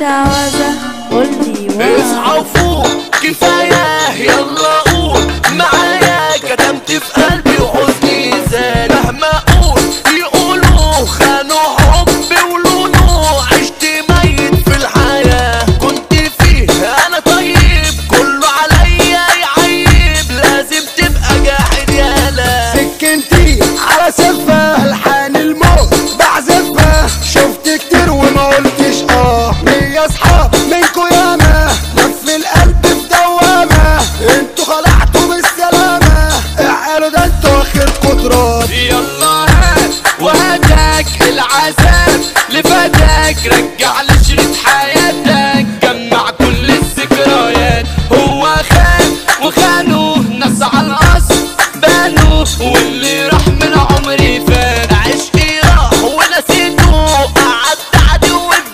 شعوذة قولي اصحى وفوق كفاية يلا قول معايا كتمت في قلبي وحزني زاد مهما اقول يقولوا خانوا حبي ولونه عشت ميت في الحياة كنت فيه انا طيب كله عليا يعيب لازم تبقى جاحد يالا سكنتي على سفة الحان الموت بعزفها شفت كتير وما قلتش اه ليا اصحاب منكو ياما لف القلب في دوامة انتوا خلعتوا بالسلامة اعقلوا ده انتوا اخر قدرات يلا هات وهاتك العذاب لفتك رجع لشريط حياتك جمع كل الذكريات هو خان وخانوا ناس على الاصل بانوا واللي راح من عمري فات عشقي راح ونسيته قعدت عادي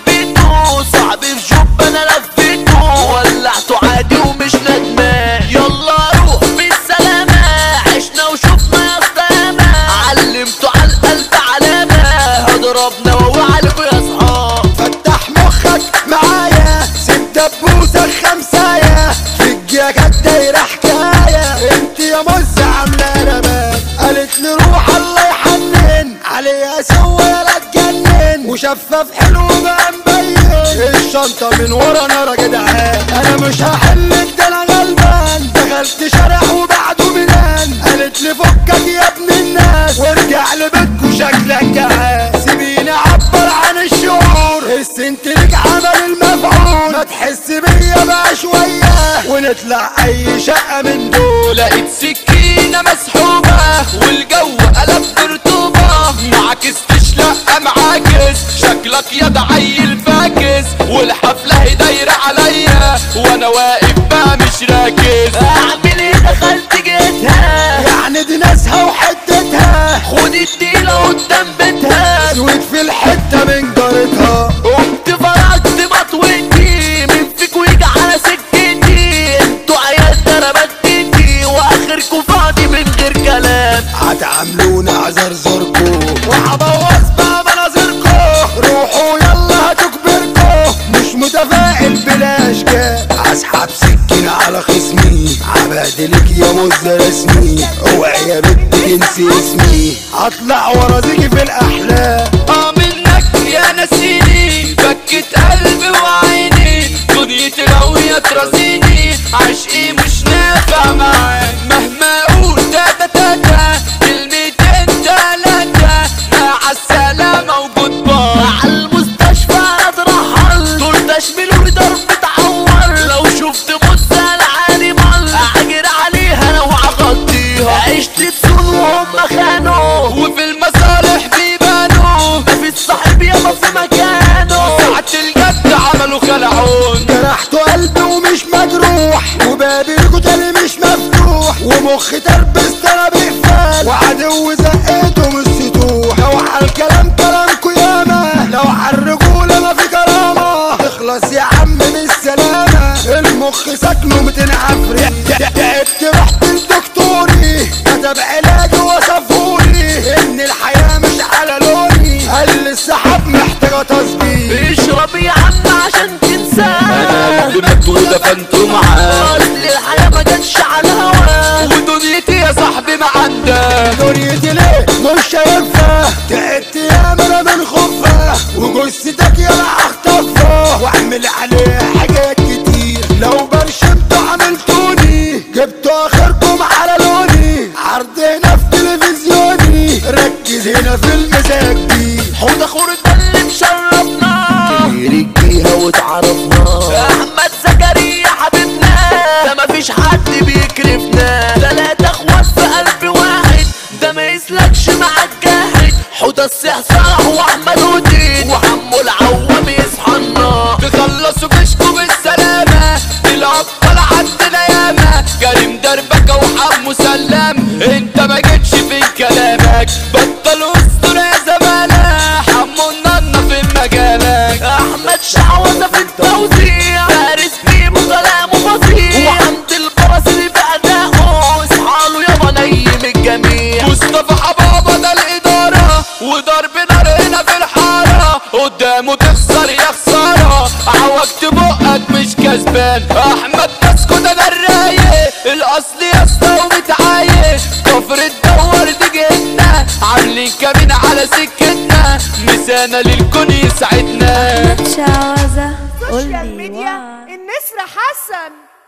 وبيته صاحبي في جوب انا لفيته ولعته عادي ومش ندمان يلا روح بالسلامة عشنا وشفنا يا اسطى علمته على القلب علامة هضربنا ووعلكوا يا اصحاب فتح مخك معايا ست دبوسة خمساية في الجاكات دايرة حكاية انت يا مز عاملة رماد قالت لي روح الله يحنن عليها سوى يلا تجنن وشفاف حلو بقى مبين الشنطة من ورا نارا جدعان انا مش هحلك ده انا غلبان دخلت شارع وبعده ميدان قالت لي فكك يا ابن الناس وارجع لبيتكو شكلك جعان سيبيني اعبر عن الشعور حس انت ليك عمل المفعول ما تحس بيا بقى شوية ونطلع اي شقة من دول لقيت سكينة مسحوبة والجو قلب برطوبة معاكستش لأ معاكس شكلك يا ده عيل فاكس والحفلة هي دايرة عليا وانا واقف بقى مش راكز اعمل ايه دخلت جيتها يعني دي ناسها وحدتها خد التقيلة قدام بيتها سويت في الحتة من جارتها قمت فرقت مطوتي من فيكوا يجي على سكتي انتوا عيال تربتتي واخركوا فاضي من غير كلام هتعاملونا عذر زركو وهبوظ بقى مناظركو روحوا يلا هتكبركو مش متفائل بلا اشكال اسحب سكينة على خصمي عبادلك يا مز رسمي اوعي يا بنت تنسي اسمي هطلع ورازيكي في الاحلام اه منك يا نسيني بكت قلبي وعيني دنيتي راوية ترازيني عشقي مش نافع معاك مهما اقول تاتا تاتا كلمتين تلاتة مع السلامة وجود باي مع المستشفى انا اترحل دول تشميل وضرب تعور لو شفت بص العالي مل اعجر عليها انا وهغطيها عشت تسون وهم خانوا وفي المصالح بيبانوا مفيش صاحب يابا في مكانه ساعة الجد عملوا خلعون جرحت قلبي ومش مجروح وبابي تاني مش مفتوح ومخي تربست انا بقفال وعدو زقيته من السطوح لو على الكلام كلامكو ياما لو على الرجولة ما في كرامة اخلص يا عم بالسلامة المخ سكنه متين عفريت تعبت رحت لدكتوري كتب علاجي وصفولي ان الحياة مش على لوني قال لي السحاب محتاجة تظبيط اشرب يا عم عشان تنساه قلبك ودفنته معاه اصل الحياة ما جاتش على هوا ودنيتي يا صاحبي ما عندها دنيتي ليه مش هينفع تعبت يا انا من خوفها وجثتك يا هخطفها واعمل عليها حاجات كتير لو برشمت عملتوني جبتوا اخركم على لوني عرض هنا في تلفزيوني ركز هنا في المزاج دي حوض اخور ده اللي مشرفنا رجيها واتعرفنا احمد زكريا حبيبنا ده مفيش حد بيكرفنا تلاتة اخوات في قلب واحد ده ما يسلكش مع الجاحد حوض الصحصاح واحمد ودين وحمو العوام يصحى النار تخلصوا جيشكوا بالسلامة الابطال عندنا ياما كريم دربكة وحمو سلام انت ما جيتش في كلامك بطل اسطورة يا زمانة حمو النانا في مجالك احمد شعوذة في التوزيع فارس بيبو كلامه فظيع وحمد البرازيلي بأدائه اصحاله يابا نيم الجميع مصطفى حبابة ده الإدارة وضرب نار هنا في الحارة قدامه تخسر يا خسارة عوجت بقك مش كسبان احمد تسكت انا الرايق الاصل يا اسطى ومتعايش كفر الدور دي جهتنا عاملين كمين على سكتنا مسانا للكون يسعدنا شعوذة سوشيال قولي ميديا وعد. النسر حسن